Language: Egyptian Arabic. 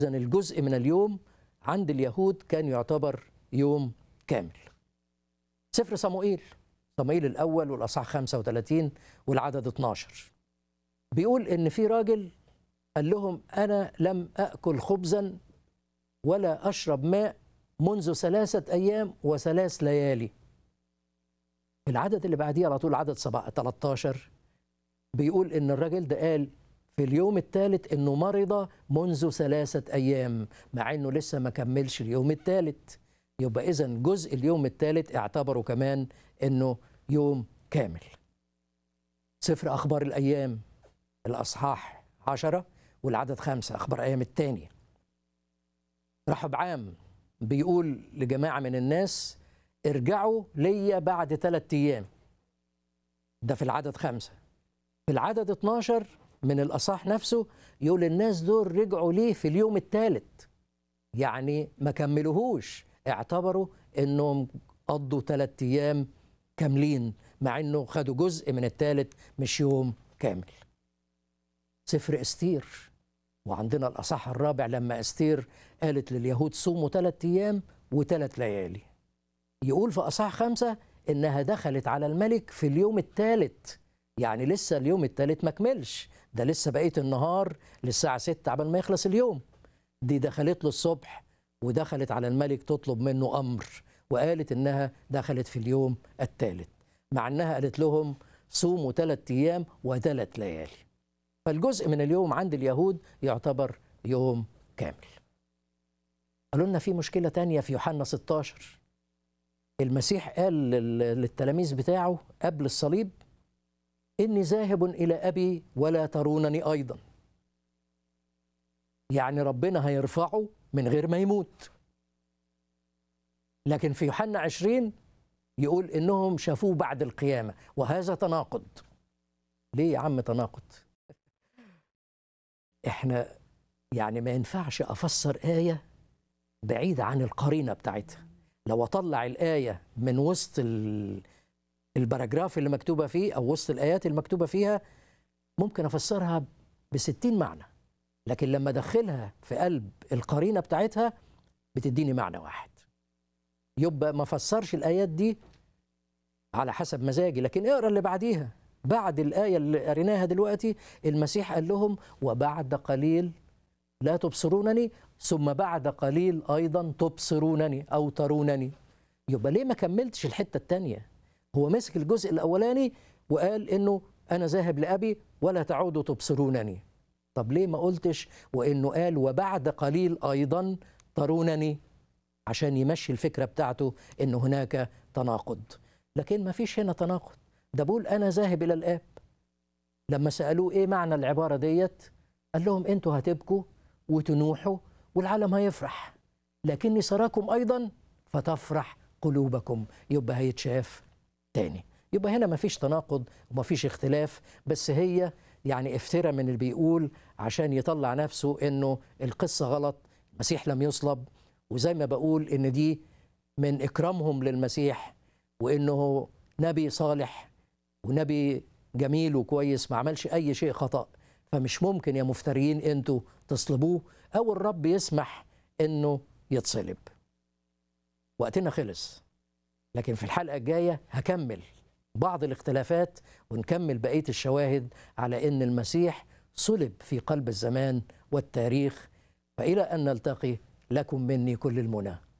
إذا الجزء من اليوم عند اليهود كان يعتبر يوم كامل سفر صموئيل صموئيل الأول والأصحاح 35 والعدد 12 بيقول إن في راجل قال لهم أنا لم أكل خبزا ولا أشرب ماء منذ ثلاثة أيام وثلاث ليالي العدد اللي بعديه على طول عدد 13 بيقول إن الراجل ده قال في اليوم الثالث إنه مرض منذ ثلاثة أيام مع إنه لسه ما كملش اليوم الثالث يبقى إذا جزء اليوم الثالث اعتبروا كمان إنه يوم كامل سفر أخبار الأيام الأصحاح عشرة والعدد خمسة أخبار أيام الثانية رحب عام بيقول لجماعة من الناس ارجعوا ليا بعد ثلاثة أيام ده في العدد خمسة في العدد 12 من الأصح نفسه يقول الناس دول رجعوا ليه في اليوم الثالث يعني ما كملوهوش اعتبروا انهم قضوا ثلاثة ايام كاملين مع انه خدوا جزء من الثالث مش يوم كامل سفر استير وعندنا الاصح الرابع لما استير قالت لليهود صوموا ثلاثة ايام وثلاث ليالي يقول في اصح خمسة انها دخلت على الملك في اليوم الثالث يعني لسه اليوم الثالث ما كملش ده لسه بقيه النهار للساعه 6 عبال ما يخلص اليوم دي دخلت له الصبح ودخلت على الملك تطلب منه امر وقالت انها دخلت في اليوم الثالث مع انها قالت لهم صوموا ثلاث ايام وثلاث ليالي فالجزء من اليوم عند اليهود يعتبر يوم كامل قالوا لنا في مشكله تانية في يوحنا 16 المسيح قال للتلاميذ بتاعه قبل الصليب إني ذاهب إلى أبي ولا ترونني أيضا يعني ربنا هيرفعه من غير ما يموت لكن في يوحنا عشرين يقول إنهم شافوه بعد القيامة وهذا تناقض ليه يا عم تناقض إحنا يعني ما ينفعش أفسر آية بعيدة عن القرينة بتاعتها لو أطلع الآية من وسط ال... الباراجراف اللي مكتوبة فيه أو وسط الآيات المكتوبة فيها ممكن أفسرها بستين معنى لكن لما أدخلها في قلب القرينة بتاعتها بتديني معنى واحد يبقى ما فسرش الآيات دي على حسب مزاجي لكن اقرا اللي بعديها بعد الآية اللي قريناها دلوقتي المسيح قال لهم وبعد قليل لا تبصرونني ثم بعد قليل أيضا تبصرونني أو ترونني يبقى ليه ما كملتش الحتة التانية هو مسك الجزء الاولاني وقال انه انا ذاهب لابي ولا تعودوا تبصرونني طب ليه ما قلتش وانه قال وبعد قليل ايضا ترونني عشان يمشي الفكره بتاعته ان هناك تناقض لكن ما فيش هنا تناقض ده بقول انا ذاهب الى الاب لما سالوه ايه معنى العباره ديت قال لهم انتوا هتبكوا وتنوحوا والعالم هيفرح لكني سراكم ايضا فتفرح قلوبكم يبقى هيتشاف تاني يبقى هنا مفيش تناقض ومفيش اختلاف بس هي يعني افترى من اللي بيقول عشان يطلع نفسه انه القصة غلط المسيح لم يصلب وزي ما بقول ان دي من اكرامهم للمسيح وانه نبي صالح ونبي جميل وكويس ما عملش اي شيء خطأ فمش ممكن يا مفتريين انتوا تصلبوه او الرب يسمح انه يتصلب وقتنا خلص لكن في الحلقة الجاية هكمل بعض الاختلافات ونكمل بقية الشواهد على أن المسيح صلب في قلب الزمان والتاريخ فإلى أن نلتقي لكم مني كل المنى